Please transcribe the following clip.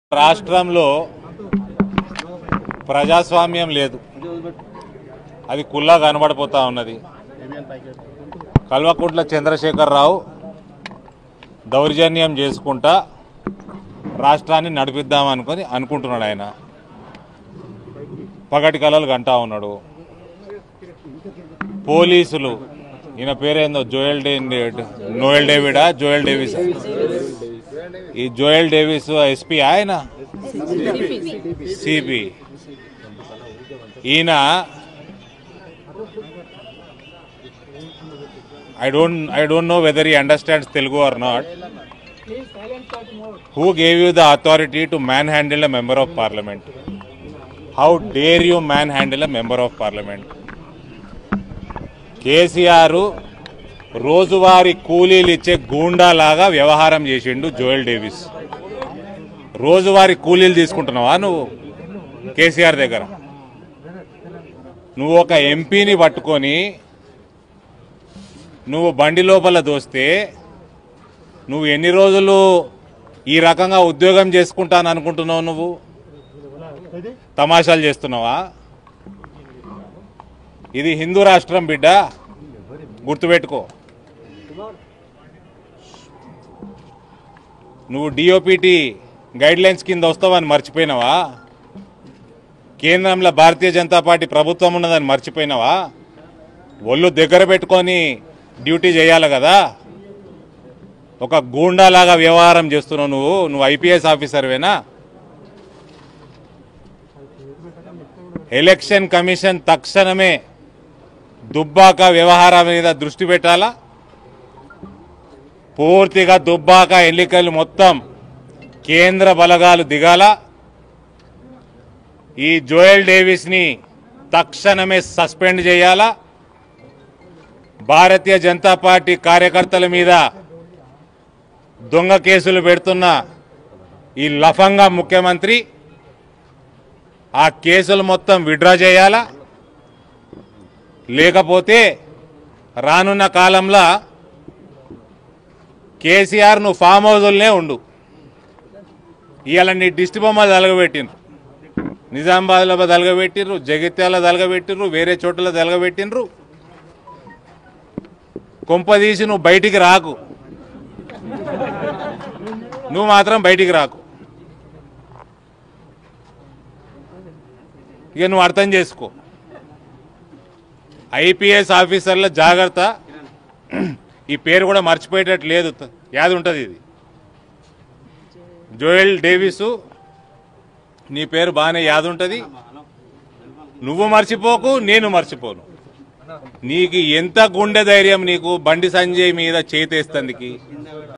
రాష్ట్రంలో ప్రజాస్వామ్యం లేదు అది కుల్లా కనబడిపోతా ఉన్నది కల్వకుంట్ల చంద్రశేఖరరావు దౌర్జన్యం చేసుకుంటా రాష్ట్రాన్ని నడిపిద్దాం అనుకొని అనుకుంటున్నాడు ఆయన పగటి కలలు గంటా ఉన్నాడు పోలీసులు ఈయన పేరేందో Joel day Noel డేవిడా Joel Davis ఈ జోయల్ డేవిస్ ఎస్పీ ఆయన సిపి ఈయన I don't I don't know whether ఈ understands Telugu are not who gave you the authority to man handle a member of parliament how dare you man handle a member of parliament KCR రోజువారీ కూలీలు ఇచ్చే గూండాలాగా వ్యవహారం చేసిండు Joel Davis రోజువారీ కూలీలు తీసుకుంటున్నావా నువ్వు కేసీఆర్ దగ్గర నువ్వు ఒక ఎంపీని పట్టుకొని నువ్వు బండి లోపల దోస్తే నువ్వు ఎన్ని రోజులు ఈ రకంగా ఉద్యోగం చేసుకుంటాను అనుకుంటున్నావు నువ్వు తమాషాలు చేస్తున్నావా ఇది హిందూ రాష్ట్రం బిడ్డ గుర్తుపెట్టుకో నువ్వు డిఓపిటి గైడ్ లైన్స్ కింద వస్తావని మర్చిపోయినావా కేంద్రంలో భారతీయ జనతా పార్టీ ప్రభుత్వం ఉన్నదని మర్చిపోయినావా ఒళ్ళు దగ్గర పెట్టుకొని డ్యూటీ చేయాలి కదా ఒక గూండాలాగా వ్యవహారం చేస్తున్నావు నువ్వు నువ్వు ఐపీఎస్ ఆఫీసర్వేనా ఎలక్షన్ కమిషన్ తక్షణమే దుబ్బాక వ్యవహారం మీద దృష్టి పెట్టాలా పూర్తిగా దుబ్బాక ఎన్నికలు మొత్తం కేంద్ర బలగాలు దిగాల ఈ జోయల్ డేవిస్ని తక్షణమే సస్పెండ్ చేయాలా భారతీయ జనతా పార్టీ కార్యకర్తల మీద దొంగ కేసులు పెడుతున్న ఈ లఫంగా ముఖ్యమంత్రి ఆ కేసులు మొత్తం విడ్రా చేయాలా లేకపోతే రానున్న కాలంలో కేసీఆర్ నువ్వు ఫామ్ హౌజుల్నే ఉండు ఇవాళ నీ దిష్టి బొమ్మ తలగబెట్టిండ్రు నిజామాబాద్లో తలగబెట్టిర్రు జగిత్యాల తలగబెట్టిర్రు వేరే చోట్ల తలగబెట్టిండ్రు కొంపదీసి నువ్వు బయటికి రాకు నువ్వు మాత్రం బయటికి రాకు ఇక నువ్వు అర్థం చేసుకో ఐపీఎస్ ఆఫీసర్ల జాగ్రత్త ఈ పేరు కూడా మర్చిపోయేటట్టు లేదు యాది ఉంటుంది ఇది జోయల్ డేవిసు నీ పేరు బాగానే యాది ఉంటుంది నువ్వు మర్చిపోకు నేను మర్చిపోను నీకు ఎంత గుండె ధైర్యం నీకు బండి సంజయ్ మీద చేతేస్తందుకి